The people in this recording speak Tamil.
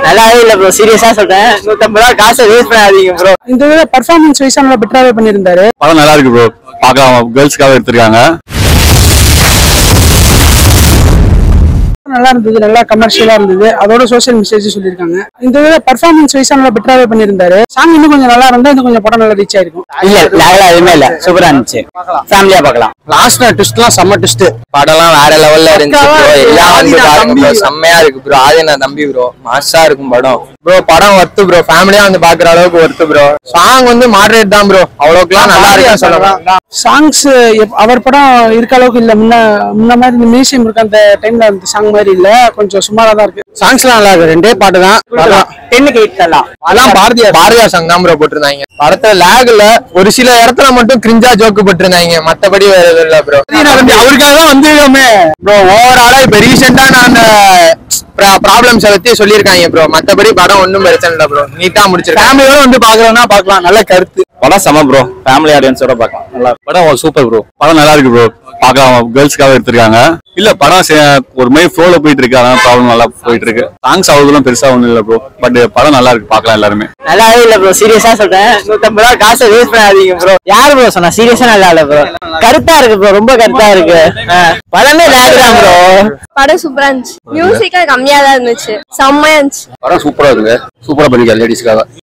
நல்லாவே இல்ல ப்ரோ சீரியஸா சொல்றேன் நூத்தம்பது ரூபா காசை வேஸ்ட் பண்ணாதீங்க ப்ரோ இந்த இதில் பர்ஃபார்மன்ஸ் வைஸா நல்லா பெட்டராகவே பண்ணியிருந்தாரு படம் நல்லா இருக்கு ப்ரோ பார்க்கலாம் கேர்ள்ஸ்க்காக எடுத்திருக்காங்க நல்லா இருந்தது நல்லா கமர்ஷியலா இருந்தது அதோட சோஷியல் மெசேஜ் சொல்லியிருக்காங்க இந்த இதில் பர்ஃபார்மன்ஸ் வைஸா நல்லா பெட்டராகவே பண்ணியிருந்தாரு சாங் இன்னும் கொஞ்சம் நல்லா இருந்தா இன்னும் கொஞ்சம் படம் நல்லா ரீச் ஆயிருக்கும் இல்ல லாகலா எதுவுமே இல்ல சூப்பரா இருந்துச்சு ஃபேமிலியா பார்க்கலாம் லாஸ்ட்ல ட்விஸ்ட்லாம் செம்ம ட்விஸ்ட் படம்லாம் வேற லெவல்ல இருந்துச்சு ப்ரோ எல்லாம் வந்து பாருங்க ப்ரோ செம்மையா இருக்கு ப்ரோ ஆதி நான் தம்பி ப்ரோ மாசா இருக்கும் படம் ப்ரோ படம் ஒர்த்து ப்ரோ ஃபேமிலியா வந்து பாக்குற அளவுக்கு ஒர்த்து ப்ரோ சாங் வந்து மாடரேட் தான் ப்ரோ அவ்வளவுக்குலாம் நல்லா இருக்குன்னு சொல்லலாம் சாங்ஸ் அவர் படம் இருக்க அளவுக்கு இல்ல முன்ன முன்ன மாதிரி இந்த மியூசியம் இருக்க அந்த டைம்ல அந்த சாங் மாதிரி இல்ல கொஞ்சம் சுமாரா தான் இருக்கு சாங்ஸ்லாம் நல்லா இருக்கு ரெண்டே பாட்டு தான் படம் டென்னுக்கு எயிட் தரலாம் அதான் பாரதியா பாரதியா சாங் தான் ப்ரோ போட்டிருந்தாங்க படத்துல லேக்ல ஒரு சில இடத்துல மட்டும் கிரிஞ்சா ஜோக்கு போட்டிருந்தாங்க மத்தபடி வேற எதுவும் இல்ல ப்ரோ அவருக்காக தான் வந்துருக்கோமே ப்ரோ ஓவராலா இப்ப ரீசெண்டா நான் ப்ராப்ளம்ஸ் பத்தி சொல்லியிருக்காங்க ப்ரோ மத்தபடி படம் ஒன்றும் பிரச்சனை இல்லை ப்ரோ நீட்டா முடிச்சிருக்கேன் ஃபேமிலியோட வந்து பாக்குறோம்னா பார்க்கலாம் நல்ல கருத்து படம் செம ப்ரோ ஃபேமிலி ஆடியன்ஸோட பார்க்கலாம் நல்லா படம் சூப்பர் ப்ரோ படம் நல்லா இருக்கு ப்ரோ பார்க்கலாம் கேர்ள்ஸ்க்காக எடுத்திருக்காங்க இல்ல படம் சே- ஒரு மாதிரி ஃப்ளோல போயிட்டு இருக்கு அதான் ப்ராப்ளம் நல்லா போயிட்டு இருக்கு சாங்ஸ் அவ்வளவு பெருசா ஒண்ணும் இல்ல ப்ரோ பட் படம் நல்லா இருக்கு பார்க்கலாம் எல்லாருமே நல்லாவே இல்ல ப்ரோ சீரியஸா சொல்றேன் நூத்தம்பது ரூபா காசை வேஸ்ட் பண்ணாதீங்க ப்ரோ யார் ப்ரோ சொன்னா சீரியஸா நல்லா இல்ல ப்ரோ கருத்தா இருக்கு ப்ரோ ரொம்ப கருத்தா இருக்கு ஆ, படமே லேக் தான் ப்ரோ படம் சூப்பரா இருந்துச்சு மியூசிக்கா கம்மியா தான் இருந்துச்சு செம்மையா இருந்துச்சு படம் சூப்பரா இருக்குங்க சூப்பரா பண்ணிருக்காரு லேடிஸ்க்காக